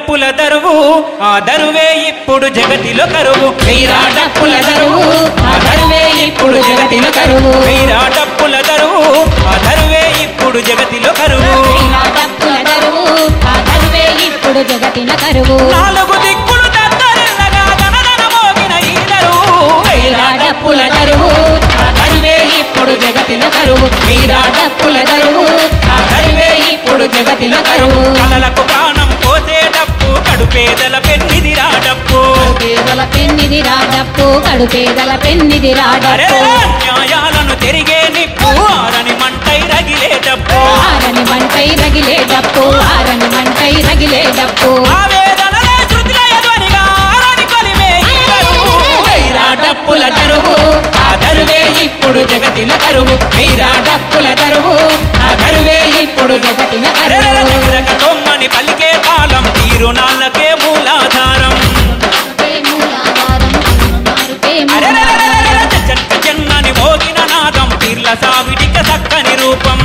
డప్పుల దరువు ఆ దరువే ఇప్పుడు జగతిలో కరువు వీరా డప్పుల దరువు ఆ దరువే ఇప్పుడు జగతిలో కరువు వీరా డప్పుల దరువు ఆ దరువే ఇప్పుడు జగతిలో కరువు వీరా డప్పుల దరువు ఆ దరువే ఇప్పుడు జగతిన కరువు నాలుగు దిక్కులు దద్దరిల్లగా దనదన మోగిన ఈ దరువు వీరా డప్పుల దరువు ఆ దరువే ఇప్పుడు జగతిన కరువు వీరా డప్పుల దరువు ఆ దరువే ఇప్పుడు జగతిన కరువు కలలకు ప్రాణం పోసే డప్పు కడుపేదల పెన్నిది డప్పు పేదల పెన్నిది రాడప్పు కడుపేదల పెన్నిది అరే రాడప్పు న్యాయాలను తిరిగే నిప్పు ఆరని మంటై రగిలే డప్పు ఆరని మంటై రగిలే డప్పు ఆరని మంటై రగిలే డప్పు ఆవేదనలే శృతిల ఎదువనిగా ఆరని కొలిమే ఈ దరువు. వీరా డప్పుల దరువు ఆ దరువే ఇప్పుడు జగతిన కరువు వీరా డప్పుల దరువు ఆ దరువే ఇప్పుడు జగతిన అరెరెరె కరువు చిగురక తొమ్మని పలికే కాలం తీరునాళ్ళకే మూలాధారం అరెరెరెరెరెరె చెట్ట చెన్నని మోగిన నాదం పీర్ల సావిడిక చక్కని రూపం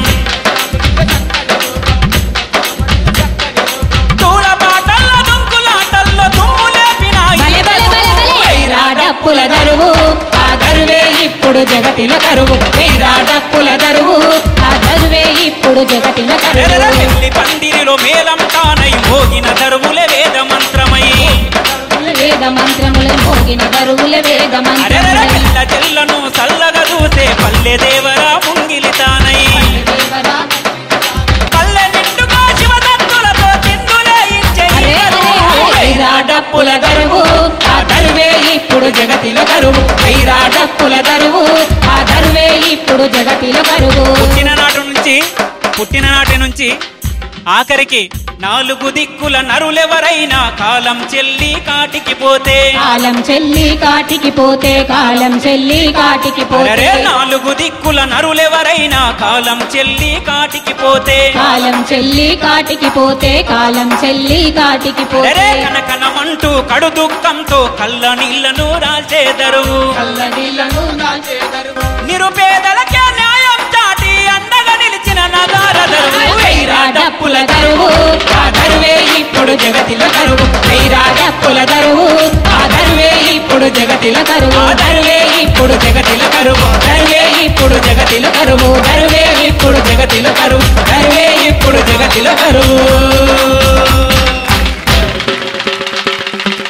తూలపాటల్లో దుంకులాటల్లో దుమ్ము లేపిన ఈ బలె బలె బలె బలె. వీరా డప్పుల దరువు ఆ దరువే ఇప్పుడు జగతిన కరువు వీరా డప్పుల దరువు ఆ దరువే ఇప్పుడు జగతిన అరెరెరె కరువు పెళ్లి పందిరిలో మేలం తానై మోగిన దరువులే వేద మంత్రమై వేద మంత్రముల మోగిన దరువుల వేద అరెరెరె మంత్రముల పిల్ల చెల్లను సల్లగా చూసే పల్లె దేవరా ముంగిలి తానై దేవరా పల్లె నిండుగా శివదత్తులతో చిందులే ఇచ్చే ఈ అరే దరువు. వైరా డప్పుల దరువు ఆ దరువే ఇప్పుడు జగతిలో కరువు వైరా డప్పుల దరువు ఆ దరువే ఇప్పుడు జగతిలో కరువు పుట్టిన నాటి నుంచి పుట్టిన నాటి నుంచి ఆఖరికి నాలుగు దిక్కుల నరులెవరైనా కాలం చెల్లి కాటికి పోతే కాలం చెల్లి కాటికి పోతే కాలం చెల్లి కాటికి అరే పోతే నాలుగు దిక్కుల నరులెవరైనా కాలం చెల్లి కాటికి పోతే కాలం చెల్లి కాటికి పోతే కాలం చెల్లి కాటికి అరే పోతే కనకనమంటూ కడు దుఃఖంతో కళ్ళ నీళ్లను రాల్చేదరు చల్లనీళ్ళను దాల్చేదరు. నిరుపేదలకే న్యాయం చాటి అండగా నిలిచిన నగారదరు వైరా డప్పుల దరువు ఆ దరువే ఇప్పుడు జగతిలో కరువు వైరా డప్పుల దరువు ఆ దరువే ఇప్పుడు జగతిలో కరువు ఆ దరువే ఇప్పుడు జగతిల కరువు దరువే ఇప్పుడు జగతిలో కరువు దరువే ఇప్పుడు జగతిల కరువు దరువే ఇప్పుడు జగతిల కరువు